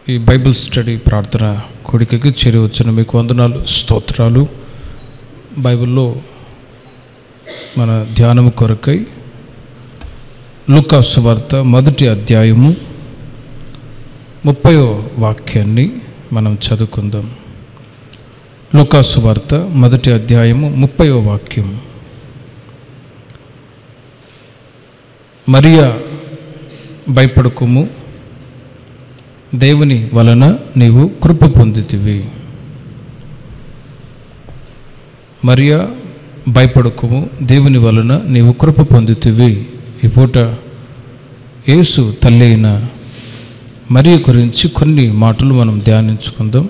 ఈ Bible study ప్రార్థన కొడికకి చేరి వచ్చిన మీకు వందనాలు స్తోత్రాలు బైబిల్లో మన ధ్యానము కొరకై లూకాసు వార్త మొదటి అధ్యాయము ముప్పయో వాక్యాన్ని మనం చదువుకుందాం లూకాసు వార్త మొదటి అధ్యాయము ముప్పయో వాక్యం మరియా భయపడకుము దేవుని వలన నీవు కృప పొందితివి మరియా భయపడకుము దేవుని వలన నీవు కృప పొందితివి ఈ పూట యేసు తల్లి అయిన మరియ గురించి కొన్ని మాటలు మనం ధ్యానించుకుందాం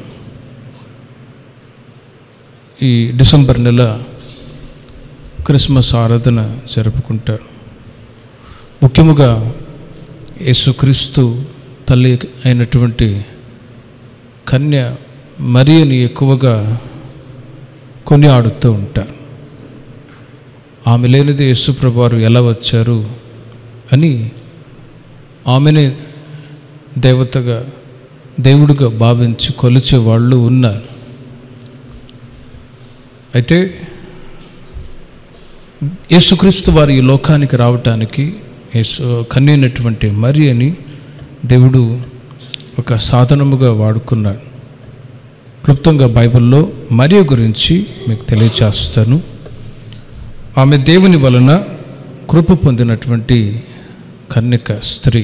ఈ డిసెంబర్ నెల క్రిస్మస్ ఆరాధన జరుపుకుంటారు ముఖ్యముగా యేసుక్రీస్తు తల్లి అయినటువంటి కన్య మరియని ఎక్కువగా కొనియాడుతూ ఉంటారు ఆమె లేనిది యేసుప్రభువారు ఎలా వచ్చారు అని ఆమెనే దేవతగా దేవుడిగా భావించి కొలిచే వాళ్ళు ఉన్నారు అయితే యేసుక్రీస్తు వారి ఈ లోకానికి రావటానికి యేసు కన్నైనటువంటి మరి అని దేవుడు ఒక సాధనముగా వాడుకున్నాడు క్లుప్తంగా బైబిల్లో మరియ గురించి మీకు తెలియచేస్తాను ఆమె దేవుని వలన కృప పొందినటువంటి కన్యక స్త్రీ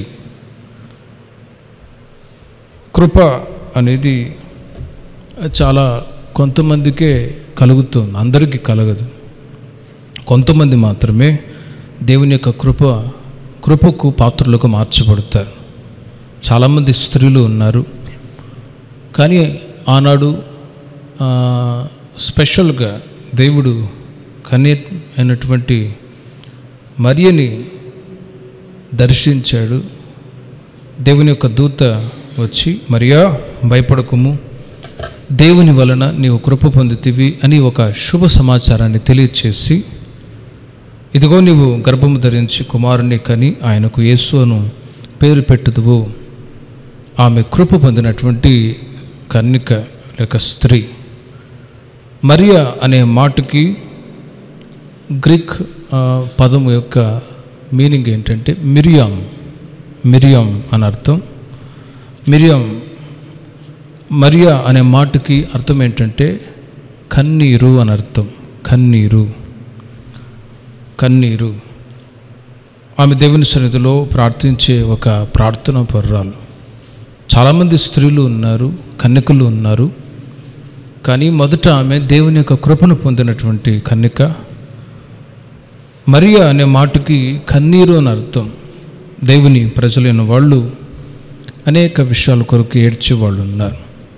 కృప అనేది చాలా కొంతమందికే కలుగుతుంది అందరికీ కలగదు కొంతమంది మాత్రమే దేవుని యొక్క కృప కృపకు పాత్రలకు మార్చబడతారు చాలామంది స్త్రీలు ఉన్నారు కానీ ఆనాడు ఆ, స్పెషల్గా దేవుడు కన్య అయినటువంటి మరియని దర్శించాడు దేవుని యొక్క దూత వచ్చి మరియా భయపడకుము దేవుని వలన నీవు కృప పొందితివి అని ఒక శుభ సమాచారాన్ని తెలియచేసి ఇదిగో నీవు గర్భము ధరించి కుమారుని కని ఆయనకు యేసు అను పేరు పెట్టుదువు ఆమె కృప పొందినటువంటి కన్నిక లేక స్త్రీ మరియా అనే మాటకి గ్రీక్ ఆ, పదము యొక్క మీనింగ్ ఏంటంటే మిరియాం మిరియాం అని అర్థం మిరియాం మరియా అనే మాటకి అర్థం ఏంటంటే కన్నీరు అని అర్థం కన్నీరు కన్నీరు ఆమె దేవుని సన్నిధిలో ప్రార్థించే ఒక ప్రార్థన పర్రాలు చాలామంది స్త్రీలు ఉన్నారు కన్యకలు ఉన్నారు కానీ మొదట ఆమె దేవుని యొక్క కృపను పొందినటువంటి కన్యక మరియా అనే మాటకి కన్నీరు అని అర్థం దేవుని ప్రజలైన వాళ్ళు అనేక విషయాల కొరకు ఏడ్చే వాళ్ళు ఉన్నారు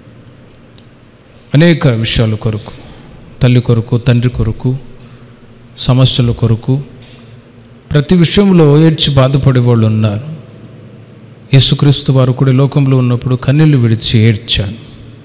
అనేక విషయాల కొరకు తల్లి కొరకు తండ్రి కొరకు సమస్యల కొరకు ప్రతి విషయంలో ఏడ్చి బాధపడే వాళ్ళు ఉన్నారు యేసుక్రీస్తు వారు కూడా ఈ లోకంలో ఉన్నప్పుడు కన్నీళ్లు విడిచి ఏడ్చాను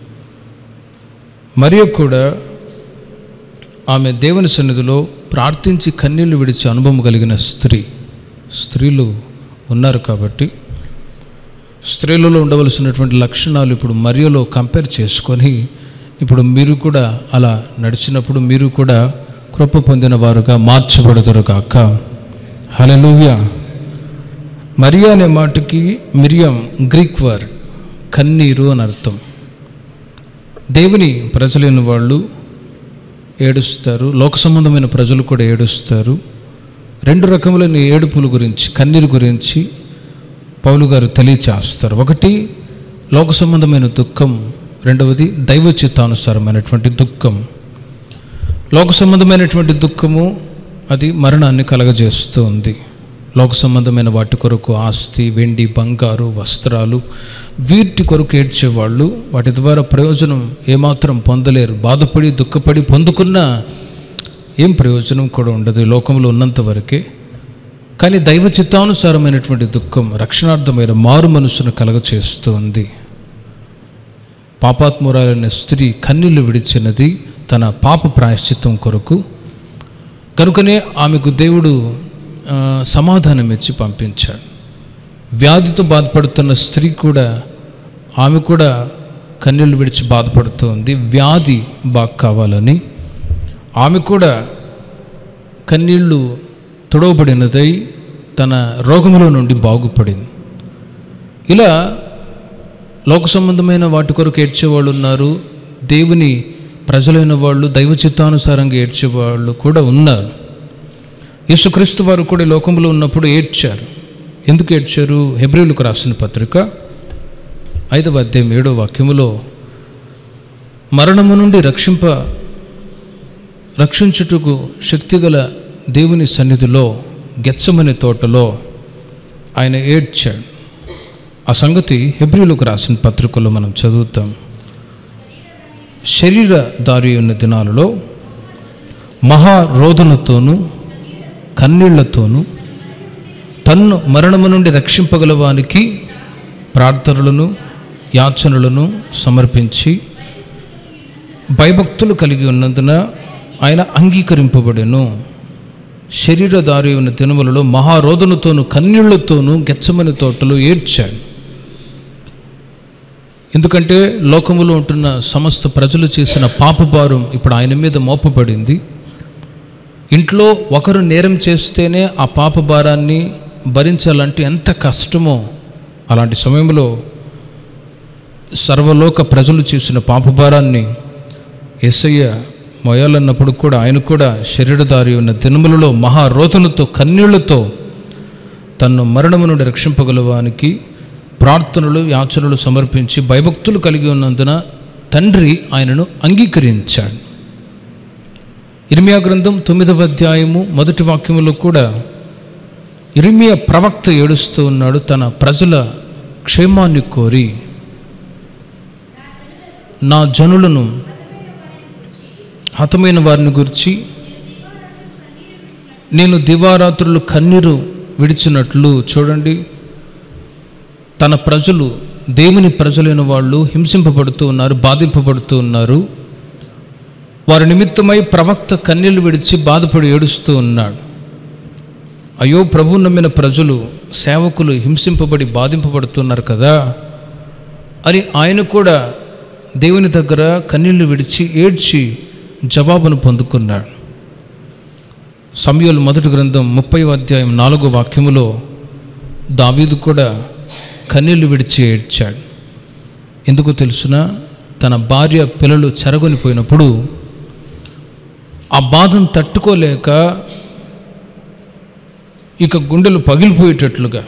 మరియు కూడా ఆమె దేవుని సన్నిధిలో ప్రార్థించి కన్నీళ్లు విడిచి అనుభవం కలిగిన స్త్రీ స్త్రీలు ఉన్నారు కాబట్టి స్త్రీలలో ఉండవలసినటువంటి లక్షణాలు ఇప్పుడు మరియలో కంపేర్ చేసుకొని ఇప్పుడు మీరు కూడా అలా నడిచినప్పుడు మీరు కూడా కృప పొందిన వారుగా మార్చబడతారు కాక హలలుయ మరియా అనే మాటకి మిరియం గ్రీక్ వర్డ్ కన్నీరు అని అర్థం దేవుని ప్రజలైన వాళ్ళు ఏడుస్తారు లోక సంబంధమైన ప్రజలు కూడా ఏడుస్తారు రెండు రకములైన ఏడుపుల గురించి కన్నీరు గురించి పౌలు గారు తెలియచేస్తారు ఒకటి లోక సంబంధమైన దుఃఖం రెండవది దైవ చిత్తానుసారమైనటువంటి దుఃఖం లోక సంబంధమైనటువంటి దుఃఖము అది మరణాన్ని కలగజేస్తూ ఉంది లోక సంబంధమైన వాటి కొరకు ఆస్తి వెండి బంగారు వస్త్రాలు వీటి కొరకు ఏడ్చేవాళ్ళు వాటి ద్వారా ప్రయోజనం ఏమాత్రం పొందలేరు బాధపడి దుఃఖపడి పొందుకున్నా ఏం ప్రయోజనం కూడా ఉండదు ఈ లోకంలో ఉన్నంత వరకే కానీ దైవ చిత్తానుసారమైనటువంటి దుఃఖం రక్షణార్థమైన మారు మనసును కలగచేస్తూ ఉంది పాపాత్మురాలైన స్త్రీ కన్నీళ్లు విడిచినది తన పాప ప్రాయశ్చిత్తం కొరకు కనుకనే ఆమెకు దేవుడు ఆ, సమాధానం ఇచ్చి పంపించాడు వ్యాధితో బాధపడుతున్న స్త్రీ కూడా ఆమె కూడా కన్నీళ్ళు విడిచి బాధపడుతోంది వ్యాధి బాగా కావాలని ఆమె కూడా కన్నీళ్ళు తొడవబడినదై తన రోగములో నుండి బాగుపడింది ఇలా లోక సంబంధమైన వాటి కొరకు ఏడ్చేవాళ్ళు ఉన్నారు దేవుని ప్రజలైన వాళ్ళు దైవ చిత్తానుసారంగా ఏడ్చేవాళ్ళు కూడా ఉన్నారు యేసుక్రీస్తు వారు కూడా ఈ లోకంలో ఉన్నప్పుడు ఏడ్చారు ఎందుకు ఏడ్చారు హెబ్రిలకు రాసిన పత్రిక ఐదవ అధ్యాయం ఏడో వాక్యములో మరణము నుండి రక్షింప రక్షించుటకు శక్తిగల దేవుని సన్నిధిలో గెచ్చమని తోటలో ఆయన ఏడ్చాడు ఆ సంగతి హెబ్రిలకు రాసిన పత్రికలో మనం చదువుతాం శరీర దారి ఉన్న దినాలలో మహారోధనతోనూ కన్నీళ్లతోనూ తన్ను మరణము నుండి రక్షింపగలవానికి ప్రార్థనలను యాచనలను సమర్పించి భయభక్తులు కలిగి ఉన్నందున ఆయన అంగీకరింపబడెను శరీరదారి ఉన్న దినములలో మహారోధనతోనూ కన్నీళ్లతోనూ గెచ్చమని తోటలో ఏడ్చాడు ఎందుకంటే లోకములో ఉంటున్న సమస్త ప్రజలు చేసిన పాపభారం ఇప్పుడు ఆయన మీద మోపబడింది ఇంట్లో ఒకరు నేరం చేస్తేనే ఆ పాప భారాన్ని భరించాలంటే ఎంత కష్టమో అలాంటి సమయంలో సర్వలోక ప్రజలు చేసిన పాపభారాన్ని యేసయ్య మొయాలన్నప్పుడు కూడా ఆయన కూడా శరీరదారి ఉన్న దినములలో మహారోతలతో కన్నీళ్లతో తన్ను మరణము నుండి రక్షింపగలవానికి ప్రార్థనలు యాచనలు సమర్పించి భయభక్తులు కలిగి ఉన్నందున తండ్రి ఆయనను అంగీకరించాడు ఇర్మియా గ్రంథం తొమ్మిదవ అధ్యాయము మొదటి వాక్యములో కూడా ఇర్మియా ప్రవక్త ఏడుస్తూ ఉన్నాడు తన ప్రజల క్షేమాన్ని కోరి నా జనులను హతమైన వారిని గురించి నేను దివారాత్రులు కన్నీరు విడిచినట్లు చూడండి తన ప్రజలు దేవుని ప్రజలైన వాళ్ళు హింసింపబడుతూ ఉన్నారు బాధింపబడుతూ ఉన్నారు వారి నిమిత్తమై ప్రవక్త కన్నీళ్లు విడిచి బాధపడి ఏడుస్తూ ఉన్నాడు అయ్యో ప్రభు నమ్మిన ప్రజలు సేవకులు హింసింపబడి బాధింపబడుతున్నారు కదా అని ఆయన కూడా దేవుని దగ్గర కన్నీళ్లు విడిచి ఏడ్చి జవాబును పొందుకున్నాడు సమయలు మొదటి గ్రంథం ముప్పై అధ్యాయం నాలుగో వాక్యములో దావీదు కూడా కన్నీళ్లు విడిచి ఏడ్చాడు ఎందుకు తెలుసున తన భార్య పిల్లలు చెరగొనిపోయినప్పుడు ఆ బాధను తట్టుకోలేక ఇక గుండెలు పగిలిపోయేటట్లుగా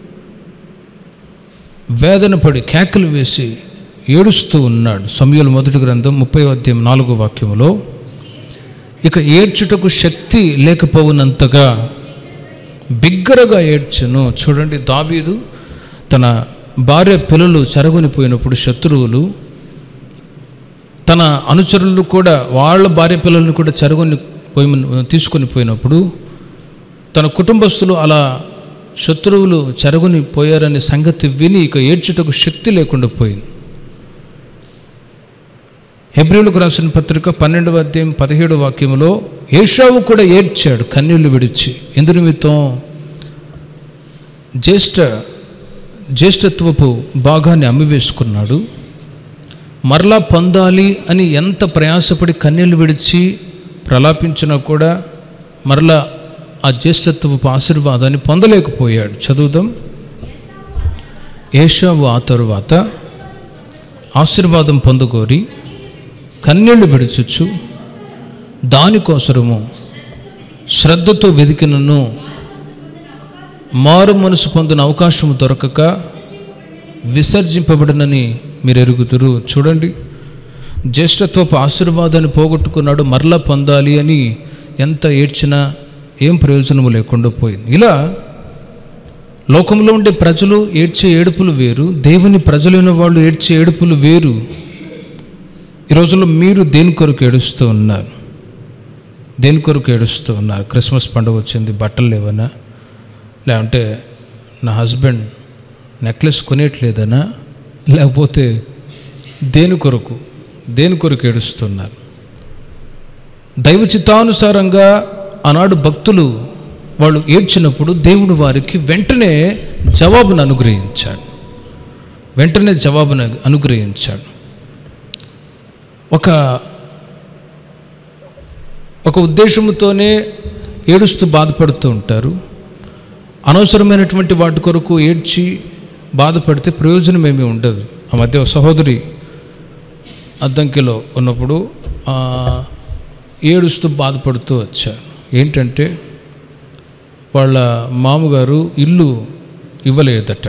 వేదన పడి కేకలు వేసి ఏడుస్తూ ఉన్నాడు సమయలు మొదటి గ్రంథం ముప్పై అధ్యాయం నాలుగో వాక్యములో ఇక ఏడ్చుటకు శక్తి లేకపోవునంతగా బిగ్గరగా ఏడ్చను చూడండి దావీదు తన భార్య పిల్లలు చెరగొనిపోయినప్పుడు శత్రువులు తన అనుచరులు కూడా వాళ్ళ భార్య పిల్లలను కూడా చెరగొని పోయి తీసుకొని పోయినప్పుడు తన కుటుంబస్తులు అలా శత్రువులు చెరగొని పోయారనే సంగతి విని ఇక ఏడ్చుటకు శక్తి లేకుండా పోయింది హెబ్రిలకు రాసిన పత్రిక పన్నెండవ అధ్యాయం పదిహేడు వాక్యములో ఏషావు కూడా ఏడ్చాడు కన్నీళ్లు విడిచి ఎందు నిమిత్తం జ్యేష్ఠ జ్యేష్ఠత్వపు భాగాన్ని అమ్మివేసుకున్నాడు మరలా పొందాలి అని ఎంత ప్రయాసపడి కన్నీళ్లు విడిచి ప్రలాపించినా కూడా మరలా ఆ జ్యేష్ఠత్వపు ఆశీర్వాదాన్ని పొందలేకపోయాడు చదువుదాం ఏషావు ఆ తరువాత ఆశీర్వాదం పొందుకోరి కన్నీళ్లు విడుచుచ్చు దానికోసరము శ్రద్ధతో వెతికినను మారు మనసు పొందిన అవకాశం దొరకక విసర్జింపబడినని మీరు ఎరుగుతురు చూడండి జ్యేష్ఠత్వపు ఆశీర్వాదాన్ని పోగొట్టుకున్నాడు మరలా పొందాలి అని ఎంత ఏడ్చినా ఏం ప్రయోజనము లేకుండా పోయింది ఇలా లోకంలో ఉండే ప్రజలు ఏడ్చే ఏడుపులు వేరు దేవుని ప్రజలైన వాళ్ళు ఏడ్చే ఏడుపులు వేరు ఈ రోజుల్లో మీరు దేని కొరకు ఏడుస్తూ ఉన్నారు దేని కొరకు ఏడుస్తూ ఉన్నారు క్రిస్మస్ పండుగ వచ్చింది బట్టలు లేవనా లేకుంటే నా హస్బెండ్ నెక్లెస్ కొనేయట్లేదనా లేకపోతే దేని కొరకు దేని కొరకు ఏడుస్తున్నారు దైవ చిత్తానుసారంగా ఆనాడు భక్తులు వాళ్ళు ఏడ్చినప్పుడు దేవుడు వారికి వెంటనే జవాబును అనుగ్రహించాడు వెంటనే జవాబును అనుగ్రహించాడు ఒక ఒక ఉద్దేశంతోనే ఏడుస్తూ బాధపడుతూ ఉంటారు అనవసరమైనటువంటి వాటి కొరకు ఏడ్చి బాధపడితే ప్రయోజనం ఏమీ ఉండదు ఆ మధ్య ఒక సహోదరి అద్దంకిలో ఉన్నప్పుడు ఆ, ఏడుస్తూ బాధపడుతూ వచ్చారు ఏంటంటే వాళ్ళ మామగారు ఇల్లు ఇవ్వలేదట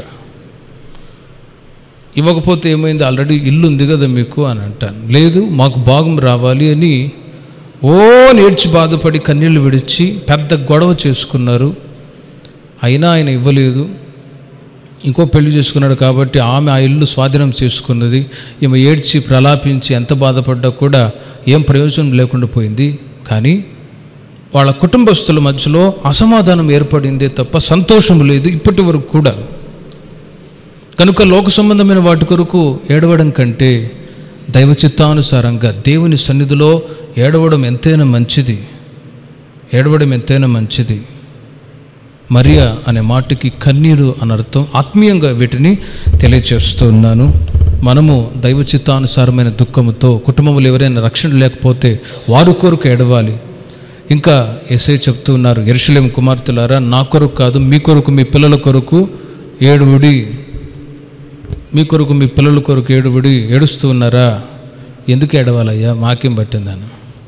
ఇవ్వకపోతే ఏమైంది ఆల్రెడీ ఇల్లు ఉంది కదా మీకు అని అంటాను లేదు మాకు భాగం రావాలి అని ఓ నేర్చి బాధపడి కన్నీళ్లు విడిచి పెద్ద గొడవ చేసుకున్నారు అయినా ఆయన ఇవ్వలేదు ఇంకో పెళ్లి చేసుకున్నాడు కాబట్టి ఆమె ఆ ఇల్లు స్వాధీనం చేసుకున్నది ఈమె ఏడ్చి ప్రలాపించి ఎంత బాధపడ్డా కూడా ఏం ప్రయోజనం లేకుండా పోయింది కానీ వాళ్ళ కుటుంబస్తుల మధ్యలో అసమాధానం ఏర్పడిందే తప్ప సంతోషం లేదు ఇప్పటి వరకు కూడా కనుక లోక సంబంధమైన వాటి కొరకు ఏడవడం కంటే దైవ చిత్తానుసారంగా దేవుని సన్నిధిలో ఏడవడం ఎంతైనా మంచిది ఏడవడం ఎంతైనా మంచిది మరియా అనే మాటకి కన్నీరు అని అర్థం ఆత్మీయంగా వీటిని తెలియచేస్తున్నాను మనము దైవ చిత్తానుసారమైన దుఃఖముతో కుటుంబంలో ఎవరైనా రక్షణ లేకపోతే వారి కొరకు ఏడవాలి ఇంకా ఎస్ఐ చెప్తూ ఉన్నారు ఎరుషులేం కుమార్తెలారా నా కొరకు కాదు మీ కొరకు మీ పిల్లల కొరకు ఏడువుడి మీ కొరకు మీ పిల్లల కొరకు ఏడుబడి ఏడుస్తూ ఉన్నారా ఎందుకు ఏడవాలయ్యా మాకేం పట్టిందని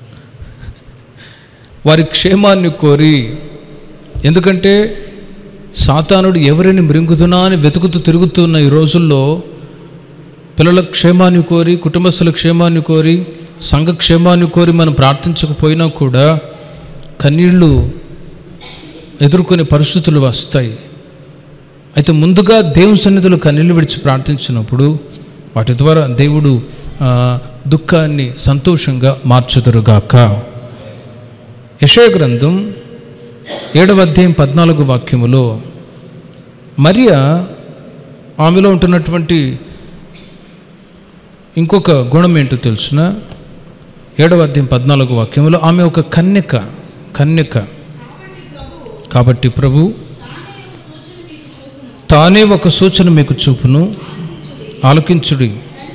వారి క్షేమాన్ని కోరి ఎందుకంటే సాతానుడు ఎవరిని మృంగుతున్నా అని వెతుకుతూ తిరుగుతున్న ఈ రోజుల్లో పిల్లల క్షేమాన్ని కోరి కుటుంబస్తుల క్షేమాన్ని కోరి సంఘ క్షేమాన్ని కోరి మనం ప్రార్థించకపోయినా కూడా కన్నీళ్ళు ఎదుర్కొనే పరిస్థితులు వస్తాయి అయితే ముందుగా దేవుని సన్నిధిలో కన్నీళ్ళు విడిచి ప్రార్థించినప్పుడు వాటి ద్వారా దేవుడు ఆ, దుఃఖాన్ని సంతోషంగా మార్చుదురుగాక యశయ గ్రంథం ఏడవ అధ్యాయం పద్నాలుగు వాక్యములో మరియ ఆమెలో ఉంటున్నటువంటి ఇంకొక గుణం ఏంటో తెలుసిన ఏడవ అధ్యాయం పద్నాలుగు వాక్యములో ఆమె ఒక కన్యక కన్యక కాబట్టి ప్రభు తానే ఒక సూచన మీకు చూపును ఆలకించుడి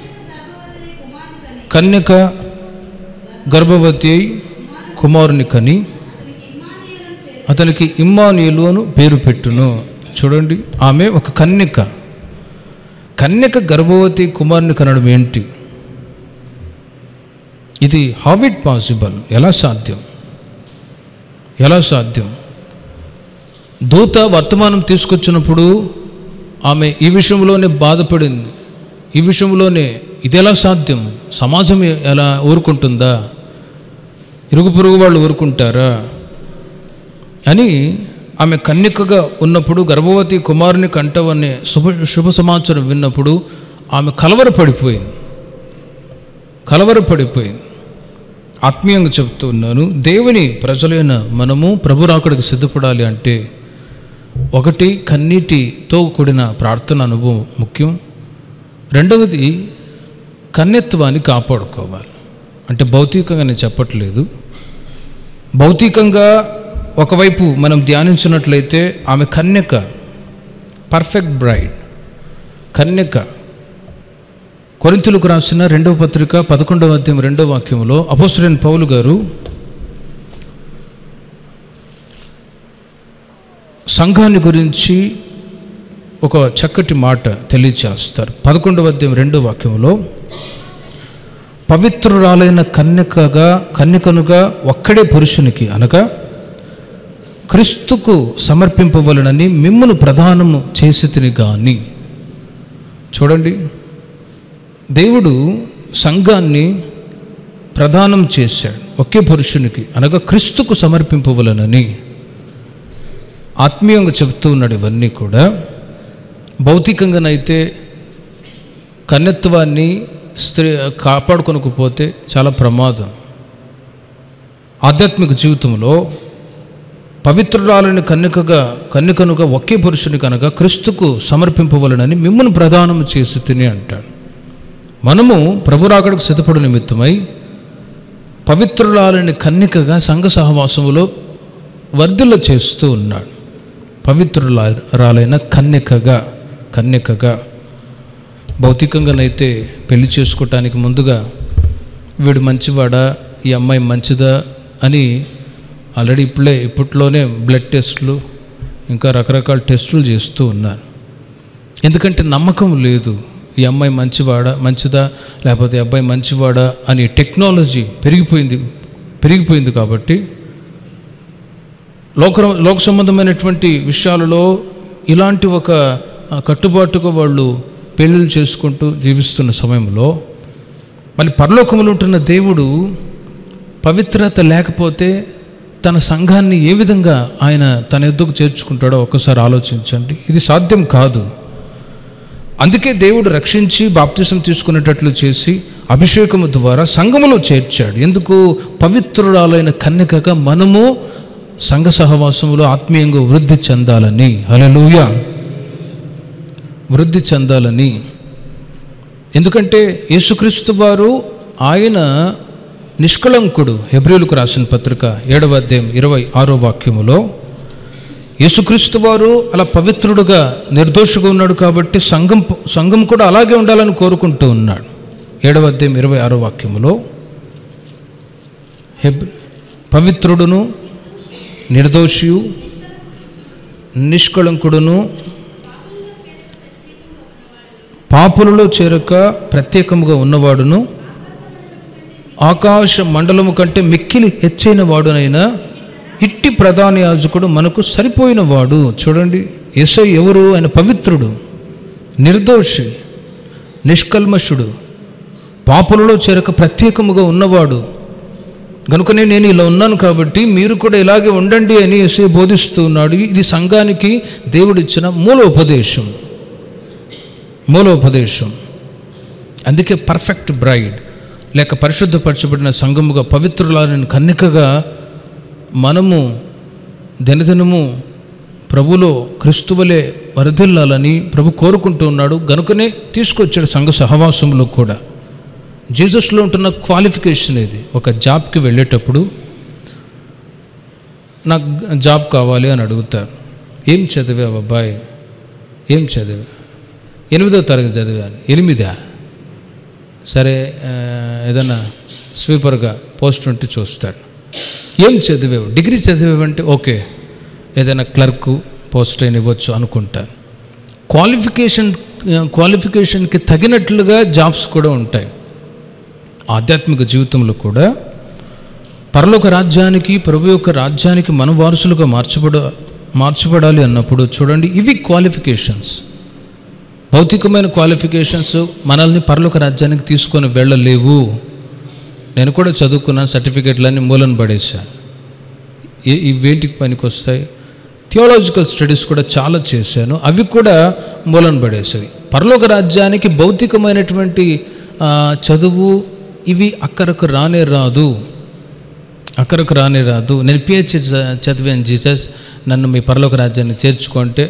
కన్యక గర్భవతి అయి కుమారుని కని అతనికి ఇమ్మానియులు అను పేరు పెట్టును చూడండి ఆమె ఒక కన్యక కన్యక గర్భవతి కుమారుని కనడం ఏంటి ఇది హౌ ఇట్ పాసిబుల్ ఎలా సాధ్యం ఎలా సాధ్యం దూత వర్తమానం తీసుకొచ్చినప్పుడు ఆమె ఈ విషయంలోనే బాధపడింది ఈ విషయంలోనే ఇది ఎలా సాధ్యం సమాజం ఎలా ఊరుకుంటుందా ఇరుగు పొరుగు వాళ్ళు ఊరుకుంటారా అని ఆమె కన్యకగా ఉన్నప్పుడు గర్భవతి కుమారుని కంటవనే శుభ శుభ సమాచారం విన్నప్పుడు ఆమె కలవరపడిపోయింది కలవరపడిపోయింది ఆత్మీయంగా చెప్తున్నాను దేవుని ప్రజలైన మనము ప్రభు రాకడికి సిద్ధపడాలి అంటే ఒకటి కన్నీటితో కూడిన ప్రార్థన అనుభవం ముఖ్యం రెండవది కన్యత్వాన్ని కాపాడుకోవాలి అంటే భౌతికంగా నేను చెప్పట్లేదు భౌతికంగా ఒకవైపు మనం ధ్యానించినట్లయితే ఆమె కన్యక పర్ఫెక్ట్ బ్రైడ్ కన్యక కొరింతులకు రాసిన రెండవ పత్రిక పదకొండవ అధ్యాయం రెండవ వాక్యంలో అపోసరైన పౌలు గారు సంఘాన్ని గురించి ఒక చక్కటి మాట తెలియచేస్తారు పదకొండవ అధ్యాయం రెండవ వాక్యంలో పవిత్రురాలైన కన్యకగా కన్యకనుగా ఒక్కడే పురుషునికి అనగా క్రీస్తుకు సమర్పింపవలనని మిమ్మును ప్రధానము చేసి తిని గాని చూడండి దేవుడు సంఘాన్ని ప్రదానం చేశాడు ఒకే పురుషునికి అనగా క్రీస్తుకు సమర్పింపవలనని ఆత్మీయంగా చెబుతూ ఉన్నాడు ఇవన్నీ కూడా భౌతికంగానైతే కన్యత్వాన్ని స్త్రీ కాపాడుకొనకపోతే చాలా ప్రమాదం ఆధ్యాత్మిక జీవితంలో పవిత్రురాలని కన్యకగా కన్యకనుగా ఒకే పురుషుని కనుక క్రీస్తుకు సమర్పింపవలనని మిమ్మల్ని ప్రదానం చేసి తిని అంటాడు మనము ప్రభురాకడకు సిద్ధపడు నిమిత్తమై పవిత్రురాలని కన్యకగా సంఘ సహవాసములో వర్ధిల్ల చేస్తూ ఉన్నాడు పవిత్రురాలైన కన్యకగా కన్యకగా భౌతికంగానైతే పెళ్లి చేసుకోవటానికి ముందుగా వీడు మంచివాడా ఈ అమ్మాయి మంచిదా అని ఆల్రెడీ ఇప్పుడే ఇప్పట్లోనే బ్లడ్ టెస్టులు ఇంకా రకరకాల టెస్టులు చేస్తూ ఉన్నారు ఎందుకంటే నమ్మకం లేదు ఈ అమ్మాయి మంచివాడా మంచిదా లేకపోతే ఈ అబ్బాయి మంచివాడా అని టెక్నాలజీ పెరిగిపోయింది పెరిగిపోయింది కాబట్టి లోక లోక సంబంధమైనటువంటి విషయాలలో ఇలాంటి ఒక ఆ, కట్టుబాటుగా వాళ్ళు పెళ్ళిళ్ళు చేసుకుంటూ జీవిస్తున్న సమయంలో మళ్ళీ పరలోకములు ఉంటున్న దేవుడు పవిత్రత లేకపోతే తన సంఘాన్ని ఏ విధంగా ఆయన తన ఎద్దుకు చేర్చుకుంటాడో ఒక్కసారి ఆలోచించండి ఇది సాధ్యం కాదు అందుకే దేవుడు రక్షించి బాప్తిసం తీసుకునేటట్లు చేసి అభిషేకము ద్వారా సంఘములో చేర్చాడు ఎందుకు పవిత్రురాలైన కన్యకగా మనము సంఘ సహవాసములో ఆత్మీయంగా వృద్ధి చెందాలని హల్లెలూయా వృద్ధి చెందాలని ఎందుకంటే యేసుక్రీస్తు వారు ఆయన నిష్కళంకుడు హెబ్రిలకు రాసిన పత్రిక ఏడవ అధ్యాయం ఇరవై ఆరో వాక్యములో యేసుక్రీస్తు వారు అలా పవిత్రుడుగా నిర్దోషిగా ఉన్నాడు కాబట్టి సంఘం సంఘం కూడా అలాగే ఉండాలని కోరుకుంటూ ఉన్నాడు ఏడవ అధ్యాయం ఇరవై ఆరో వాక్యములో హెబ్ పవిత్రుడును నిర్దోషియు నిష్కళంకుడును పాపులలో చేరక ప్రత్యేకముగా ఉన్నవాడును ఆకాశ మండలము కంటే మిక్కిలి హెచ్చైన వాడునైనా ఇట్టి ప్రధాన యాజకుడు మనకు సరిపోయిన వాడు చూడండి ఎసై ఎవరు ఆయన పవిత్రుడు నిర్దోషి నిష్కల్మషుడు పాపులలో చేరక ప్రత్యేకముగా ఉన్నవాడు కనుకనే నేను ఇలా ఉన్నాను కాబట్టి మీరు కూడా ఇలాగే ఉండండి అని ఎసై బోధిస్తూ ఉన్నాడు ఇది సంఘానికి దేవుడిచ్చిన మూల ఉపదేశం మూలోపదేశం అందుకే పర్ఫెక్ట్ బ్రైడ్ లేక పరిశుద్ధపరచబడిన సంఘముగా పవిత్రులని కన్నికగా మనము దినదినము ప్రభులో క్రిస్తువలే వరదిల్లాలని ప్రభు కోరుకుంటూ ఉన్నాడు గనుకనే తీసుకొచ్చాడు సంఘ సహవాసంలో కూడా జీసస్లో ఉంటున్న క్వాలిఫికేషన్ ఇది ఒక జాబ్కి వెళ్ళేటప్పుడు నాకు జాబ్ కావాలి అని అడుగుతారు ఏం చదివావు అబ్బాయి ఏం చదివా ఎనిమిదో తరగతి చదివాను ఎనిమిదా సరే ఆ, ఏదన్నా స్వీపర్గా పోస్ట్ ఉంటే చూస్తాడు ఏం చదివావు డిగ్రీ చదివావంటే ఓకే ఏదైనా క్లర్కు పోస్ట్ అయిన ఇవ్వచ్చు అనుకుంటాను క్వాలిఫికేషన్ క్వాలిఫికేషన్కి తగినట్లుగా జాబ్స్ కూడా ఉంటాయి ఆధ్యాత్మిక జీవితంలో కూడా పరలోక రాజ్యానికి ప్రభు యొక్క రాజ్యానికి మన వారసులుగా మార్చబడ మార్చబడాలి అన్నప్పుడు చూడండి ఇవి క్వాలిఫికేషన్స్ భౌతికమైన క్వాలిఫికేషన్స్ మనల్ని పరలోక రాజ్యానికి తీసుకొని వెళ్ళలేవు నేను కూడా చదువుకున్న సర్టిఫికెట్లన్నీ మూలన పడేశాను ఏ ఇవేంటికి పనికి వస్తాయి థియోలాజికల్ స్టడీస్ కూడా చాలా చేశాను అవి కూడా మూలన పడేసాయి పరలోక రాజ్యానికి భౌతికమైనటువంటి ఆ, చదువు ఇవి అక్కరకు రానే రాదు అక్కరకు రానే రాదు నేను పిహెచ్డి చదివాను జీసస్ నన్ను మీ పరలోక రాజ్యాన్ని చేర్చుకుంటే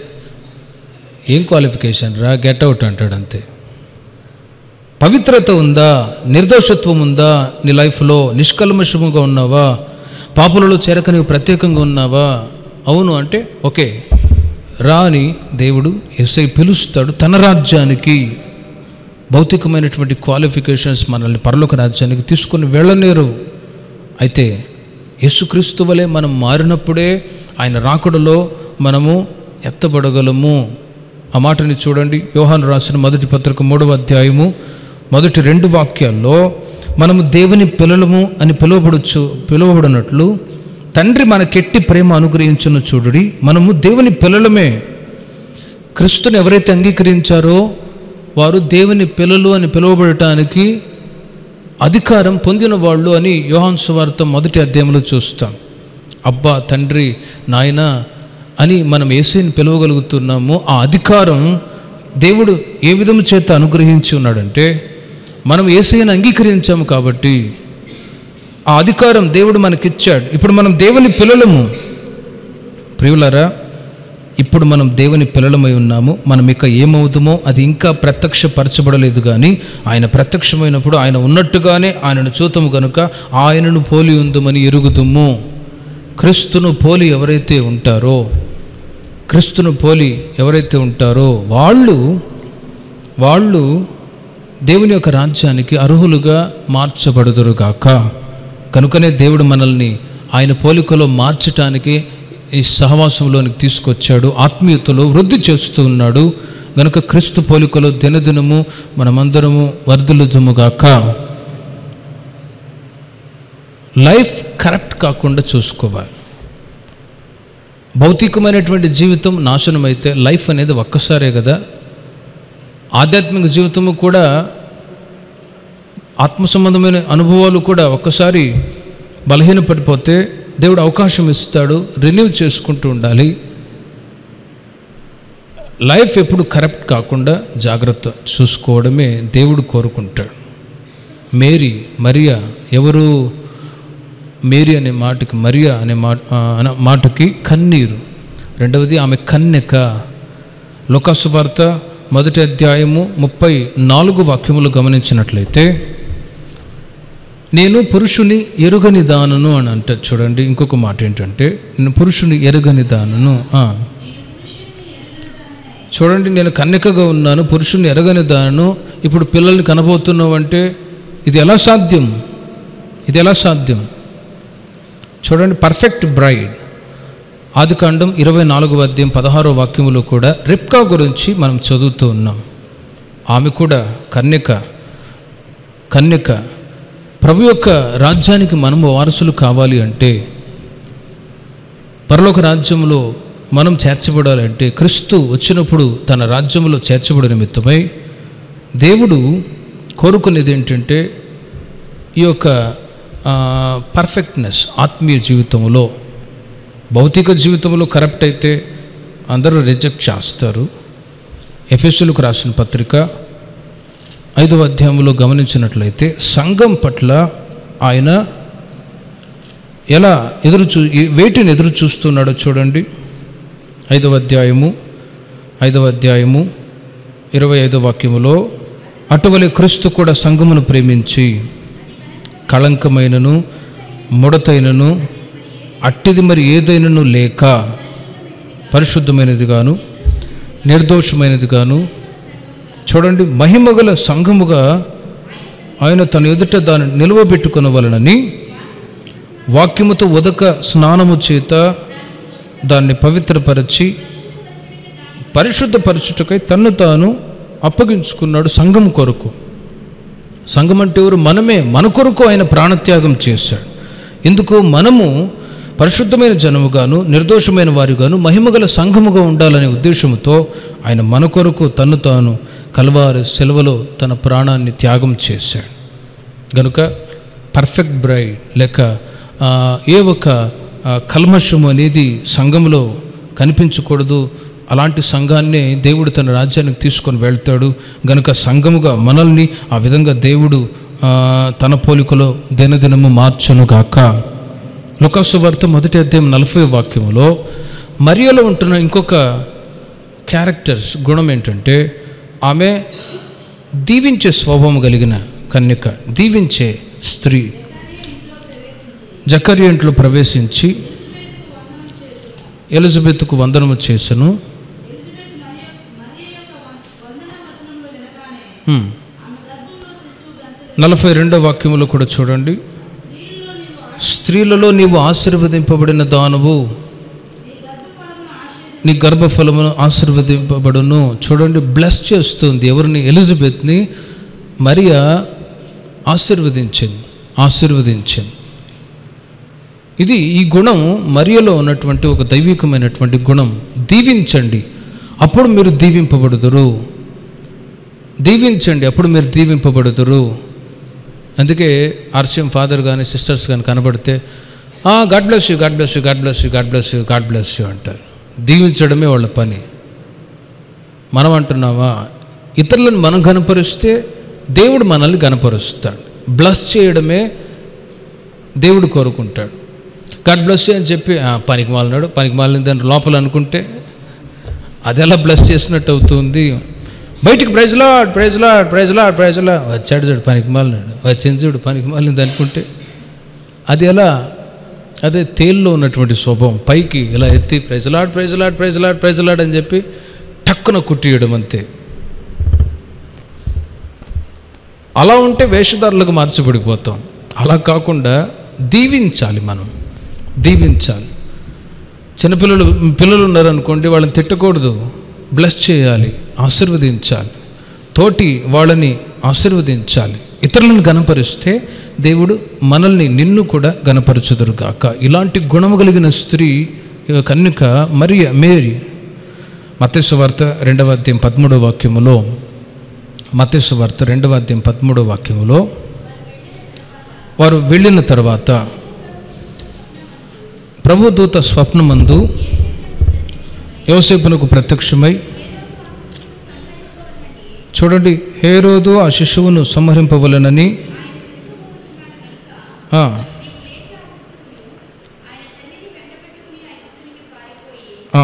ఏం క్వాలిఫికేషన్ రా గెట్ అవుట్ అంటాడు అంతే పవిత్రత ఉందా నిర్దోషత్వం ఉందా నీ లైఫ్లో నిష్కల్మషముగా ఉన్నావా పాపులలో చేరక నీవు ప్రత్యేకంగా ఉన్నావా అవును అంటే ఓకే రా అని దేవుడు ఎస్ఐ పిలుస్తాడు తన రాజ్యానికి భౌతికమైనటువంటి క్వాలిఫికేషన్స్ మనల్ని పరలోక రాజ్యానికి తీసుకొని వెళ్ళలేరు అయితే యేసుక్రీస్తు వలె మనం మారినప్పుడే ఆయన రాకుడలో మనము ఎత్తబడగలము ఆ మాటని చూడండి యోహాను రాసిన మొదటి పత్రిక మూడవ అధ్యాయము మొదటి రెండు వాక్యాల్లో మనము దేవుని పిల్లలము అని పిలువబడచ్చు పిలువబడినట్లు తండ్రి మనకెట్టి ప్రేమ అనుగ్రహించును చూడుడి మనము దేవుని పిల్లలమే క్రీస్తుని ఎవరైతే అంగీకరించారో వారు దేవుని పిల్లలు అని పిలువబడటానికి అధికారం పొందిన వాళ్ళు అని యోహాన్ సువార్త మొదటి అధ్యాయంలో చూస్తాం అబ్బా తండ్రి నాయన అని మనం ఏసైని పిలవగలుగుతున్నామో ఆ అధికారం దేవుడు ఏ విధము చేత అనుగ్రహించి ఉన్నాడంటే మనం ఏసైని అంగీకరించాము కాబట్టి ఆ అధికారం దేవుడు మనకిచ్చాడు ఇప్పుడు మనం దేవుని పిల్లలము ప్రియులరా ఇప్పుడు మనం దేవుని పిల్లలమై ఉన్నాము మనం ఇక ఏమవుతామో అది ఇంకా ప్రత్యక్షపరచబడలేదు కానీ ఆయన ప్రత్యక్షమైనప్పుడు ఆయన ఉన్నట్టుగానే ఆయనను చూతము కనుక ఆయనను పోలి ఉందమని ఎరుగుదుము క్రీస్తును పోలి ఎవరైతే ఉంటారో క్రీస్తును పోలి ఎవరైతే ఉంటారో వాళ్ళు వాళ్ళు దేవుని యొక్క రాజ్యానికి అర్హులుగా మార్చబడుదురుగాక కనుకనే దేవుడు మనల్ని ఆయన పోలికలో మార్చటానికి ఈ సహవాసంలోనికి తీసుకొచ్చాడు ఆత్మీయతలో వృద్ధి చేస్తూ ఉన్నాడు గనుక క్రీస్తు పోలికలో దినదినము మనమందరము వర్ధులుజుముగాక లైఫ్ కరెక్ట్ కాకుండా చూసుకోవాలి భౌతికమైనటువంటి జీవితం నాశనం అయితే లైఫ్ అనేది ఒక్కసారే కదా ఆధ్యాత్మిక జీవితము కూడా ఆత్మ సంబంధమైన అనుభవాలు కూడా ఒక్కసారి బలహీనపడిపోతే దేవుడు అవకాశం ఇస్తాడు రిన్యూ చేసుకుంటూ ఉండాలి లైఫ్ ఎప్పుడు కరెక్ట్ కాకుండా జాగ్రత్త చూసుకోవడమే దేవుడు కోరుకుంటాడు మేరీ మరియా ఎవరు మేరీ అనే మాటకి మరియా అనే మాట ఆ, అనే మాటకి కన్నీరు రెండవది ఆమె కన్యక లోకాసు వార్త మొదటి అధ్యాయము ముప్పై నాలుగు వాక్యములు గమనించినట్లయితే నేను పురుషుని ఎరుగని దానను అని అంటారు చూడండి ఇంకొక మాట ఏంటంటే నేను పురుషుని ఎరుగని దానను ఆ. చూడండి నేను కన్యకగా ఉన్నాను పురుషుని ఎరగని దానను ఇప్పుడు పిల్లల్ని కనబోతున్నావు అంటే ఇది ఎలా సాధ్యం ఇది ఎలా సాధ్యం చూడండి పర్ఫెక్ట్ బ్రైడ్ ఆదికాండం ఇరవై నాలుగవ అధ్యాయం పదహారో వాక్యములో కూడా రిప్కా గురించి మనం చదువుతూ ఉన్నాం ఆమె కూడా కన్యక కన్యక ప్రభు యొక్క రాజ్యానికి మనము వారసులు కావాలి అంటే పరలోక రాజ్యంలో మనం చేర్చబడాలంటే క్రీస్తు వచ్చినప్పుడు తన రాజ్యంలో చేర్చబడి నిమిత్తమై దేవుడు కోరుకునేది ఏంటంటే ఈ యొక్క పర్ఫెక్ట్నెస్ ఆత్మీయ జీవితంలో భౌతిక జీవితంలో కరప్ట్ అయితే అందరూ రిజెక్ట్ చేస్తారు ఎఫ్ఎస్యులకు రాసిన పత్రిక ఐదవ అధ్యాయంలో గమనించినట్లయితే సంఘం పట్ల ఆయన ఎలా ఎదురు చూ ఈ వేటిని ఎదురు చూస్తున్నాడో చూడండి ఐదవ అధ్యాయము ఐదవ అధ్యాయము ఇరవై ఐదవ వాక్యములో అటువలే క్రీస్తు కూడా సంఘమును ప్రేమించి కళంకమైనను ముడతైనను అట్టిది మరి ఏదైనను లేక పరిశుద్ధమైనది గాను నిర్దోషమైనది గాను చూడండి మహిమగల సంఘముగా ఆయన తన ఎదుట దాన్ని నిలువబెట్టుకునవలనని వాక్యముతో ఉదక స్నానము చేత దాన్ని పవిత్రపరచి పరిశుద్ధపరచుటకై తన్ను తాను అప్పగించుకున్నాడు సంఘం కొరకు సంఘం అంటే ఎవరు మనమే మన కొరకు ఆయన ప్రాణత్యాగం చేశాడు ఎందుకు మనము పరిశుద్ధమైన జనముగాను నిర్దోషమైన వారిగాను మహిమగల సంఘముగా ఉండాలనే ఉద్దేశంతో ఆయన మన కొరకు తన్ను తాను కలవారి సెలవులో తన ప్రాణాన్ని త్యాగం చేశాడు గనుక పర్ఫెక్ట్ బ్రైడ్ లేక ఆ, ఏ ఒక ఆ, కల్మషము అనేది సంఘంలో కనిపించకూడదు అలాంటి సంఘాన్నే దేవుడు తన రాజ్యానికి తీసుకొని వెళ్తాడు గనుక సంఘముగా మనల్ని ఆ విధంగా దేవుడు ఆ, తన పోలికలో దినదినము మార్చనుగాక లుకాసు వార్త మొదటి అధ్యాయం నలభై వాక్యములో మరియలో ఉంటున్న ఇంకొక క్యారెక్టర్స్ గుణం ఏంటంటే ఆమె దీవించే స్వభావం కలిగిన కన్యక దీవించే స్త్రీ జకర్య ఇంట్లో ప్రవేశించి ఎలిజబెత్కు వందనము చేసను హ్మ్. నలభై రెండో వాక్యములో కూడా చూడండి స్త్రీలలో నీవు ఆశీర్వదింపబడిన దానవు నీ గర్భఫలమును ఆశీర్వదింపబడును చూడండి బ్లెస్ చేస్తుంది ఎవరిని ఎలిజబెత్ని మరియా ఆశీర్వదించింది ఆశీర్వదించింది ఇది ఈ గుణం మరియలో ఉన్నటువంటి ఒక దైవికమైనటువంటి గుణం దీవించండి అప్పుడు మీరు దీవింపబడుదురు దీవించండి అప్పుడు మీరు దీవింపబడుదురు అందుకే ఆర్సిఎం ఫాదర్ కానీ సిస్టర్స్ కానీ కనబడితే God bless you God bless you God bless you God bless you God bless you అంటారు దీవించడమే వాళ్ళ పని మనం అంటున్నామా ఇతరులను మనం గనపరిస్తే దేవుడు మనల్ని గనపరుస్తాడు బ్లస్ చేయడమే దేవుడు కోరుకుంటాడు గాడ్ బ్లెస్ అని చెప్పి "ఆ, పనికి మాలినాడు పనికి మాలిన దాని లోపల అనుకుంటే అది ఎలా బ్లెస్ చేసినట్టు అవుతుంది బయటికి praise Lord praise Lord praise Lord praise లా వచ్చాడు చూడు పనికి మాలినాడు వచ్చింది చూడు పనికి మాలింది అనుకుంటే అది ఎలా అదే తేల్లో ఉన్నటువంటి స్వభావం పైకి ఇలా ఎత్తి ప్రైజ్లాడ్ ప్రైజ్లాడ్ ప్రైజ్లాడ్ ప్రైజ్లాడ్ అని చెప్పి టక్కున కుట్టియడం అంతే అలా ఉంటే వేషధారులకు మార్చబడిపోతాం అలా కాకుండా దీవించాలి మనం దీవించాలి చిన్నపిల్లలు పిల్లలు ఉన్నారనుకోండి వాళ్ళని తిట్టకూడదు బ్లెస్ చేయాలి ఆశీర్వదించాలి తోటి వాళ్ళని ఆశీర్వదించాలి ఇతరులను గనపరిస్తే దేవుడు మనల్ని నిన్ను కూడా గనపరచుదురుగాక ఇలాంటి గుణము కలిగిన స్త్రీ ఈ కన్యక మరియ మేరీ మత్స్సు వార్త రెండవ అధ్యాయం పదమూడవ వాక్యములో మత్స్సు వార్త రెండవ అధ్యాయం పదమూడవ వాక్యములో వారు వెళ్ళిన తర్వాత ప్రభుదూత స్వప్నమందు యోసేపునకు ప్రత్యక్షమై చూడండి హేరోదు ఆ శిశువును సంహరింపవలనని ఆ, ఆ,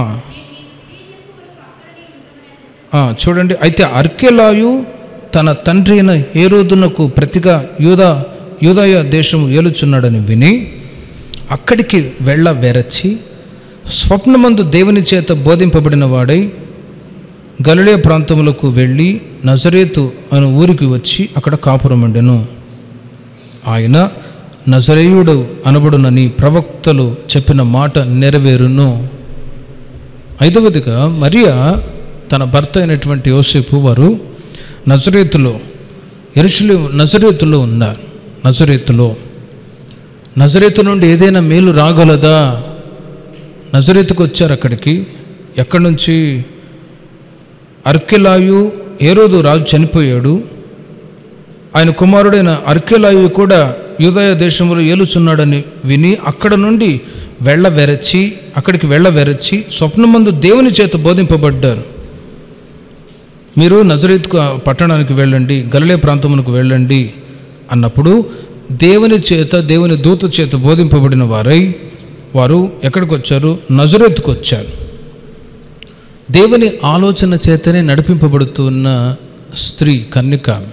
ఆ, చూడండి అయితే అర్కెలాయు తన తండ్రి అయిన హేరోదునకు ప్రతిగా యూదా యూదయ దేశము ఏలుచున్నాడని విని అక్కడికి వెళ్ళ వెరచి స్వప్నమందు దేవుని చేత బోధింపబడిన వాడై గలిలే ప్రాంతములకు వెళ్ళి నజరేతు అను ఊరికి వచ్చి అక్కడ కాపురం ఉండెను ఆయన నజరేయుడు అనబడునని ప్రవక్తలు చెప్పిన మాట నెరవేరును ఐదవదిగా మరియా తన భర్త అయినటువంటి యోసేపు వారు నజరేతులో ఎరుషులు నజరేతులో ఉన్నారు నజరేతులో నజరేతు నుండి ఏదైనా మేలు రాగలదా నజరేతుకు వచ్చారు అక్కడికి ఎక్కడి నుంచి అర్కెలాయు ఏరోదు రాజు చనిపోయాడు ఆయన కుమారుడైన అర్కెలాయు కూడా యూదయ దేశంలో ఏలుచున్నాడని విని అక్కడ నుండి వెళ్ళ వెరచి అక్కడికి వెళ్ళ వెరచి స్వప్నమందు దేవుని చేత బోధింపబడ్డారు మీరు నజరేత్ పట్టణానికి వెళ్ళండి గలలే ప్రాంతమునకు వెళ్ళండి అన్నప్పుడు దేవుని చేత దేవుని దూత చేత బోధింపబడిన వారై వారు ఎక్కడికి వచ్చారు నజరేత్కు వచ్చారు దేవుని ఆలోచన చేతనే నడిపింపబడుతున్న స్త్రీ కన్యక ఆమె.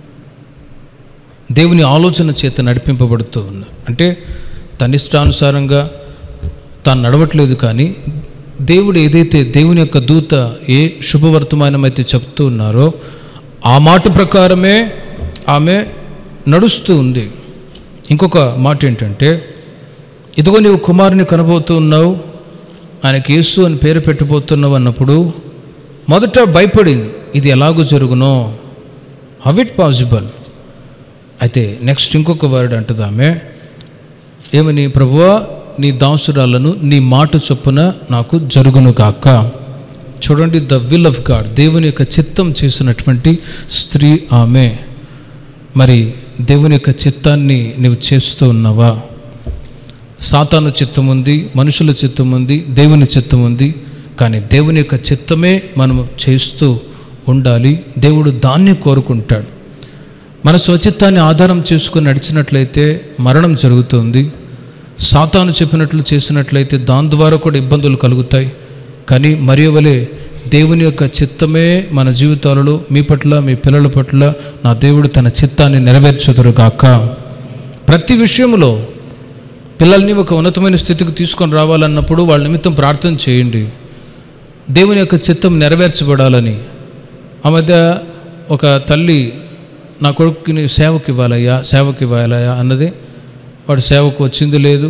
దేవుని ఆలోచన చేత నడిపింపబడుతూ ఉన్న అంటే తన ఇష్టానుసారంగా తాను నడవట్లేదు కానీ దేవుడు ఏదైతే దేవుని యొక్క దూత ఏ శుభవర్తమానం అయితే చెప్తూ ఉన్నారో ఆ మాట ప్రకారమే ఆమె నడుస్తూ ఉంది ఇంకొక మాట ఏంటంటే ఇదిగో నీవు కుమారుని కనబోతూ ఉన్నావు ఆయనకి యేసు అని పేరు పెట్టబోతున్నావు అన్నప్పుడు మొదట భయపడింది ఇది ఎలాగో జరుగునో హౌ ఇట్ పాసిబుల్ అయితే నెక్స్ట్ ఇంకొక వర్డ్ అంటుంది ఆమె ఏమని ప్రభువా నీ దాసురాలను నీ మాట చొప్పున నాకు జరుగును కాక చూడండి ద విల్ ఆఫ్ గాడ్ దేవుని యొక్క చిత్తం చేసినటువంటి స్త్రీ ఆమె మరి దేవుని యొక్క చిత్తాన్ని నీవు చేస్తూ ఉన్నావా సాతాను చిత్తం ఉంది మనుషుల చిత్తం ఉంది దేవుని చిత్తం ఉంది కానీ దేవుని యొక్క చిత్తమే మనము చేస్తూ ఉండాలి దేవుడు దాన్ని కోరుకుంటాడు మన స్వచిత్తాన్ని ఆధారం చేసుకుని నడిచినట్లయితే మరణం జరుగుతుంది సాతాను చెప్పినట్లు చేసినట్లయితే దాని ద్వారా కూడా ఇబ్బందులు కలుగుతాయి కానీ మరియవలే దేవుని యొక్క చిత్తమే మన జీవితాలలో మీ పట్ల మీ పిల్లల పట్ల నా దేవుడు తన చిత్తాన్ని నెరవేర్చుదురుగాక ప్రతి విషయంలో పిల్లల్ని ఒక ఉన్నతమైన స్థితికి తీసుకొని రావాలన్నప్పుడు వాళ్ళ నిమిత్తం ప్రార్థన చేయండి దేవుని యొక్క చిత్తం నెరవేర్చబడాలని ఆ మధ్య ఒక తల్లి నా కొడుకుని సేవకి ఇవ్వాలయ్యా సేవకి ఇవ్వాలయ్యా అన్నది వాడు సేవకు వచ్చింది లేదు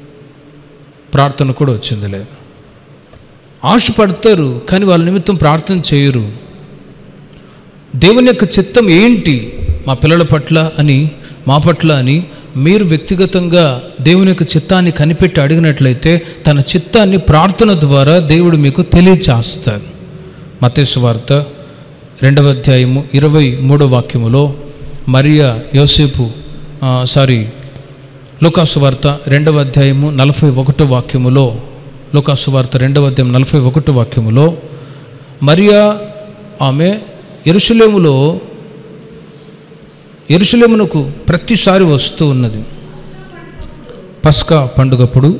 ప్రార్థన కూడా వచ్చింది లేదు ఆశపడతారు కానీ వాళ్ళ నిమిత్తం ప్రార్థన చేయరు దేవుని యొక్క చిత్తం ఏంటి మా పిల్లల పట్ల అని మా పట్ల అని మీరు వ్యక్తిగతంగా దేవుని యొక్క చిత్తాన్ని కనిపెట్టి అడిగినట్లయితే తన చిత్తాన్ని ప్రార్థన ద్వారా దేవుడు మీకు తెలియచేస్తారు మతేసు వార్త రెండవ అధ్యాయము ఇరవై మూడో వాక్యములో మరియా యోసేపు ఆ, సారీ లూకాసు వార్త రెండవ అధ్యాయము నలభై ఒకటో వాక్యములో లూకాసు వార్త రెండవ అధ్యాయం నలభై ఒకటో వాక్యములో మరియా ఆమె ఎరుసలేములో ఎరుసలేమునకు ప్రతిసారి వస్తూ ఉన్నది పస్కా పండుగప్పుడు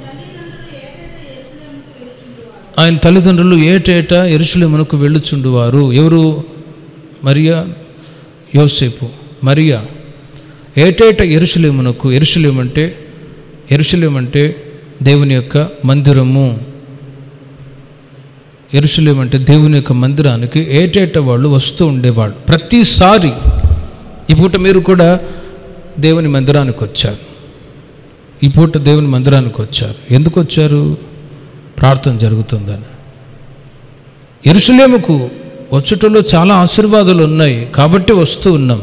ఆయన తల్లిదండ్రులు ఏటేటా ఎరుసలేమునకు వెళ్ళుచుండువారు ఎవరు మరియా యోసేపు మరియా ఏటేట ఎరుసలేమునకు ఎరుసలేం అంటే ఎరుసలేం అంటే దేవుని యొక్క మందిరము ఎరుసలేం అంటే దేవుని యొక్క మందిరానికి ఏటేట వాళ్ళు వస్తూ ఉండేవాళ్ళు ప్రతిసారి ఈ పూట మీరు కూడా దేవుని మందిరానికి వచ్చారు ఈ పూట దేవుని మందిరానికి వచ్చారు ఎందుకు వచ్చారు ప్రార్థన జరుగుతుందని ఎరుసలేముకు వచ్చుటలో చాలా ఆశీర్వాదాలు ఉన్నాయి కాబట్టి వస్తూ ఉన్నాం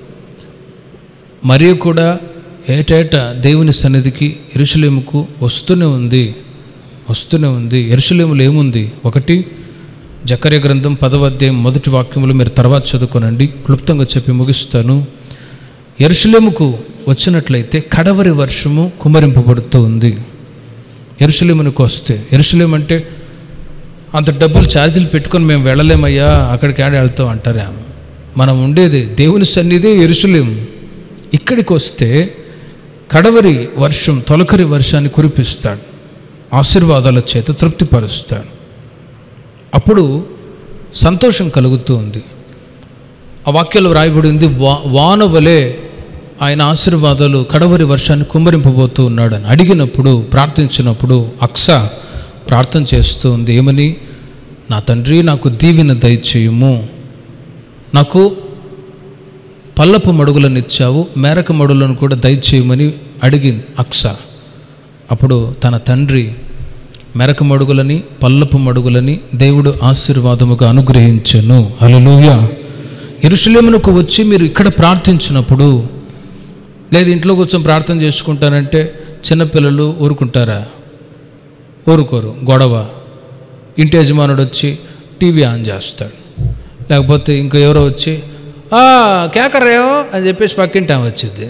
మరియు కూడా ఏటేటా దేవుని సన్నిధికి ఎరుసలేముకు వస్తూనే ఉంది వస్తూనే ఉంది ఎరుసలేములో ఏముంది ఒకటి జకర్య గ్రంథం పదవ అధ్యాయం మొదటి వాక్యములు మీరు తర్వాత చదువుకోనండి క్లుప్తంగా చెప్పి ముగిస్తాను ఎరుసలేముకు వచ్చినట్లయితే కడవరి వర్షము కుమరింపబడుతూ ఉంది ఎరుసలేమునికి వస్తే ఎరుసలేం అంటే అంత డబ్బులు ఛార్జీలు పెట్టుకొని మేము వెళ్ళలేమయ్యా అక్కడికి ఆడ వెళ్తాం అంటారా మనం ఉండేది దేవుని సన్నిధి ఎరుసలేం ఇక్కడికి వస్తే కడవరి వర్షం తొలకరి వర్షాన్ని కురిపిస్తాడు ఆశీర్వాదాల చేత తృప్తిపరుస్తాడు అప్పుడు సంతోషం కలుగుతూ ఉంది ఆ వాక్యంలో వ్రాయబడింది వా వాన వలె ఆయన ఆశీర్వాదాలు కడవరి వర్షాన్ని కుమ్మరింపబోతూ ఉన్నాడని అడిగినప్పుడు ప్రార్థించినప్పుడు అక్స ప్రార్థన చేస్తూ ఉంది ఏమని నా తండ్రి నాకు దీవెన దయచేయుము నాకు పల్లపు మడుగులను ఇచ్చావు మేరక మడుగులను కూడా దయచేయమని అడిగింది అక్స అప్పుడు తన తండ్రి మెరక మడుగులని పల్లపు మడుగులని దేవుడు ఆశీర్వాదముగా అనుగ్రహించెను హల్లెలూయా ఎరుసలేమునకు వచ్చి మీరు ఇక్కడ ప్రార్థించినప్పుడు లేదు ఇంట్లో కూర్చొని ప్రార్థన చేసుకుంటానంటే చిన్నపిల్లలు ఊరుకుంటారా ఊరుకోరు గొడవ ఇంటి యజమానుడు వచ్చి టీవీ ఆన్ చేస్తాడు లేకపోతే ఇంకా ఎవరో వచ్చి "ఆ, కేకరేవో అని చెప్పేసి పక్కింటి ఆమె వచ్చింది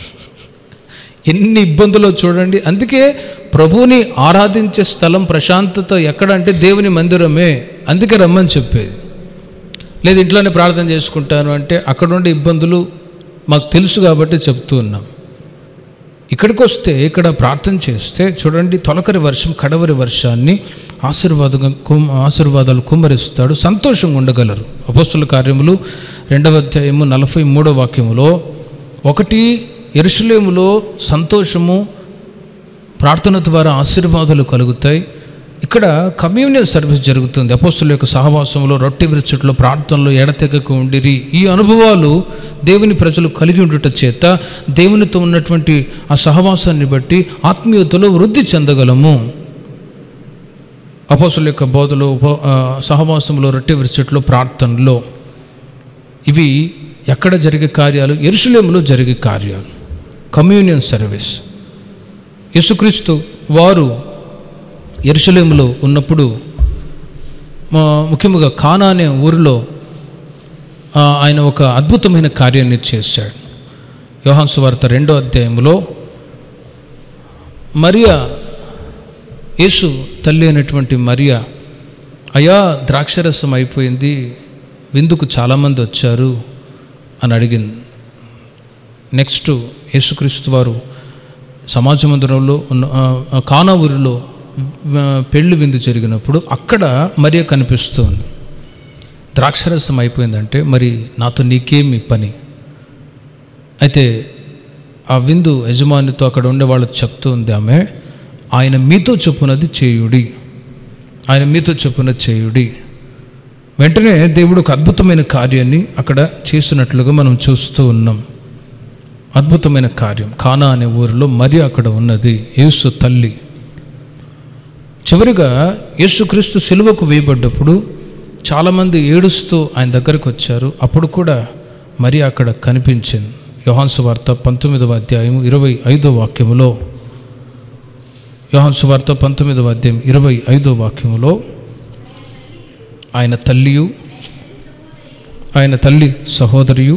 ఎన్ని ఇబ్బందులు చూడండి అందుకే ప్రభువుని ఆరాధించే స్థలం ప్రశాంతత ఎక్కడంటే దేవుని మందిరమే అందుకే రమ్మని చెప్పేది లేదు ఇంట్లోనే ప్రార్థన చేసుకుంటాను అంటే అక్కడ ఉండే ఇబ్బందులు మాకు తెలుసు కాబట్టి చెప్తూ ఉన్నాం ఇక్కడికి వస్తే ఇక్కడ ప్రార్థన చేస్తే చూడండి తొలకరి వర్షం కడవరి వర్షాన్ని ఆశీర్వాదంగా కుమ్ ఆశీర్వాదాలు కుమ్మరిస్తాడు సంతోషంగా ఉండగలరు అపోస్తుల కార్యములు రెండవ అధ్యాయము నలభై మూడో వాక్యములో ఒకటి ఎరుసలేములో సంతోషము ప్రార్థన ద్వారా ఆశీర్వాదాలు కలుగుతాయి ఇక్కడ కమ్యూనియన్ సర్వీస్ జరుగుతుంది అపోస్తుల యొక్క సహవాసంలో రొట్టె విరుచుట్లో ప్రార్థనలో ఎడతెగక ఉండిరి ఈ అనుభవాలు దేవుని ప్రజలు కలిగి ఉండుట చేత దేవునితో ఉన్నటువంటి ఆ సహవాసాన్ని బట్టి ఆత్మీయతలో వృద్ధి చెందగలము అపోస్తుల యొక్క బోధలో ఉప- ఆ, సహవాసంలో రొట్టె విరుచుట్లో ప్రార్థనలో ఇవి ఎక్కడ జరిగే కార్యాలు ఎరుసలేములో జరిగే కార్యాలు కమ్యూనియన్ సర్వీస్ యేసుక్రీస్తు వారు ఎరుసలేములో ఉన్నప్పుడు మా ముఖ్యంగా కానా అనే ఊరిలో ఆ, ఆయన ఒక అద్భుతమైన కార్యాన్ని చేశాడు యోహాన్సు వార్త రెండో అధ్యాయంలో మరియా యేసు తల్లి అయినటువంటి మరియా అయ్యా ద్రాక్షరసం అయిపోయింది విందుకు చాలామంది వచ్చారు అని అడిగింది నెక్స్ట్ యేసుక్రీస్తు వారు సమాజ మందిరంలో ఉన్న ఆ, ఆ కానా ఊరిలో ఆ, పెళ్లి విందు జరిగినప్పుడు అక్కడ మరియ కనిపిస్తుంది ద్రాక్షరసం అయిపోయిందంటే మరి నాతో నీకేమి పని అయితే ఆ విందు యజమానితో అక్కడ ఉండే వాళ్ళకి చెప్తూ ఉంది ఆమె ఆయన మీతో చెప్పునది చేయుడి ఆయన మీతో చెప్పునది చేయుడి వెంటనే దేవుడు ఒక అద్భుతమైన కార్యాన్ని అక్కడ చేసినట్లుగా మనం చూస్తూ ఉన్నాం అద్భుతమైన కార్యం కానా అనే ఊరిలో మరి అక్కడ ఉన్నది యేసు తల్లి చివరిగా యేసుక్రీస్తు సిలువకు వేయబడ్డప్పుడు చాలామంది ఏడుస్తూ ఆయన దగ్గరకు వచ్చారు అప్పుడు కూడా మరి అక్కడ కనిపించింది యోహాన్సు వార్త పంతొమ్మిదవ అధ్యాయం ఇరవై ఐదో వాక్యములో యోహాన్సు వార్త పంతొమ్మిదవ అధ్యాయం ఇరవై ఐదో వాక్యములో ఆయన తల్లియు ఆయన తల్లి సహోదరియు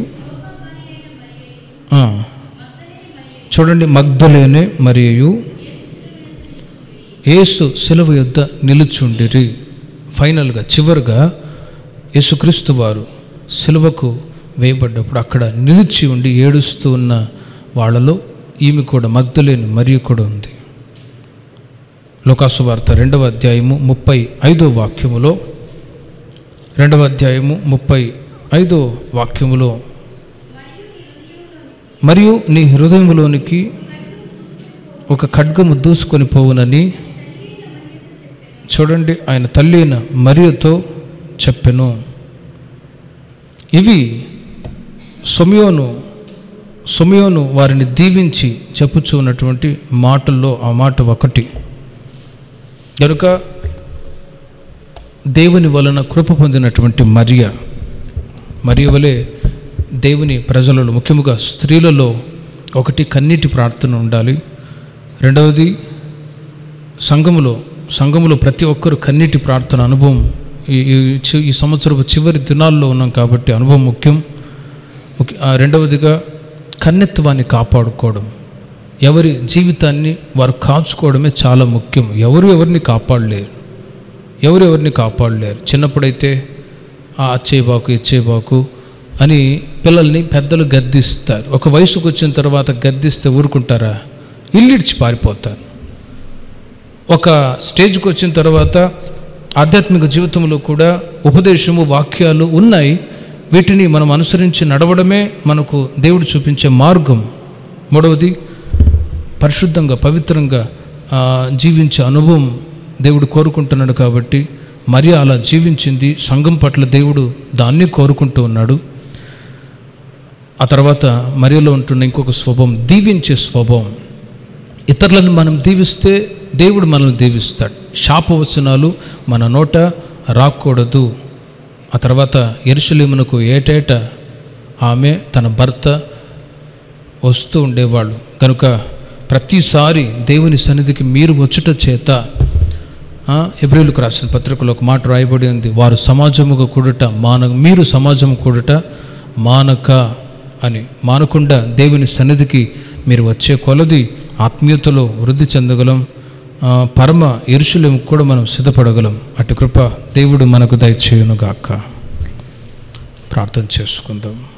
ఆ, చూడండి మగ్ధలేనే మరియు యేసు సెలవు యొద్ద నిలుచుండిరి ఫైనల్గా చివరిగా యేసుక్రీస్తు వారు సెలవుకు వేయబడ్డప్పుడు అక్కడ నిలిచి ఉండి ఏడుస్తూ ఉన్న వాళ్ళలో ఈమె కూడా మగ్ధలేని మరియు కూడా ఉంది లోకాసు వార్త రెండవ అధ్యాయము ముప్పై ఐదో వాక్యములో రెండవ అధ్యాయము ముప్పై ఐదో వాక్యములో మరియు నీ హృదయములోనికి ఒక ఖడ్గము దూసుకొని పోవునని చూడండి ఆయన తల్లి అయిన మరియతో చెప్పెను ఇవి సొమియోను సుమయోను వారిని దీవించి చెప్పుచూ ఉన్నటువంటి మాటల్లో ఆ మాట ఒకటి కనుక దేవుని వలన కృప పొందినటువంటి మరియ మరియ వలె దేవుని ప్రజలలో ముఖ్యముగా స్త్రీలలో ఒకటి కన్నీటి ప్రార్థన ఉండాలి రెండవది సంఘములో సంఘములో ప్రతి ఒక్కరు కన్నీటి ప్రార్థన అనుభవం ఈ ఈ చి- ఈ సంవత్సరపు చివరి దినాల్లో ఉన్నాం కాబట్టి అనుభవం ముఖ్యం ముఖ్య- ఆ రెండవదిగా కన్నెత్వాన్ని కాపాడుకోవడం ఎవరి జీవితాన్ని వారు కాచుకోవడమే చాలా ముఖ్యం ఎవరు ఎవరిని కాపాడలేరు ఎవరు ఎవరిని కాపాడలేరు చిన్నప్పుడైతే ఆ అచ్చేబాకు ఇచ్చేబాకు అని పిల్లల్ని పెద్దలు గద్దిస్తారు ఒక వయసుకు వచ్చిన తర్వాత గద్దిస్తే ఊరుకుంటారా ఇల్లిడిచి పారిపోతారు ఒక స్టేజ్కి వచ్చిన తర్వాత ఆధ్యాత్మిక జీవితంలో కూడా ఉపదేశము వాక్యాలు ఉన్నాయి వీటిని మనం అనుసరించి నడవడమే మనకు దేవుడు చూపించే మార్గం మూడవది పరిశుద్ధంగా పవిత్రంగా ఆ, జీవించే అనుభవం దేవుడు కోరుకుంటున్నాడు కాబట్టి మరి అలా జీవించింది సంఘం పట్ల దేవుడు దాన్ని కోరుకుంటూ ఉన్నాడు ఆ తర్వాత మరియలో ఉంటున్న ఇంకొక స్వభావం దీవించే స్వభావం ఇతరులను మనం దీవిస్తే దేవుడు మనల్ని దీవిస్తాడు శాపవచనాలు మన నోట రాకూడదు ఆ తర్వాత ఎరుసలేమునకు ఏటేట ఆమె తన భర్త వస్తూ ఉండేవాళ్ళు కనుక ప్రతిసారి దేవుని సన్నిధికి మీరు వచ్చుట చేత ఎబ్రిల్కు రాసిన పత్రికలో ఒక మాట రాయబడి ఉంది వారు సమాజముగా కూడుట మాన మీరు సమాజము కూడుట మానక అని మానకుండా దేవుని సన్నిధికి మీరు వచ్చే కొలది ఆత్మీయతలో వృద్ధి చెందగలం ఆ, పరమ ఇరుషులేము కూడా మనం సిద్ధపడగలం అటు కృప దేవుడు మనకు దయచేయునుగాక ప్రార్థన చేసుకుందాం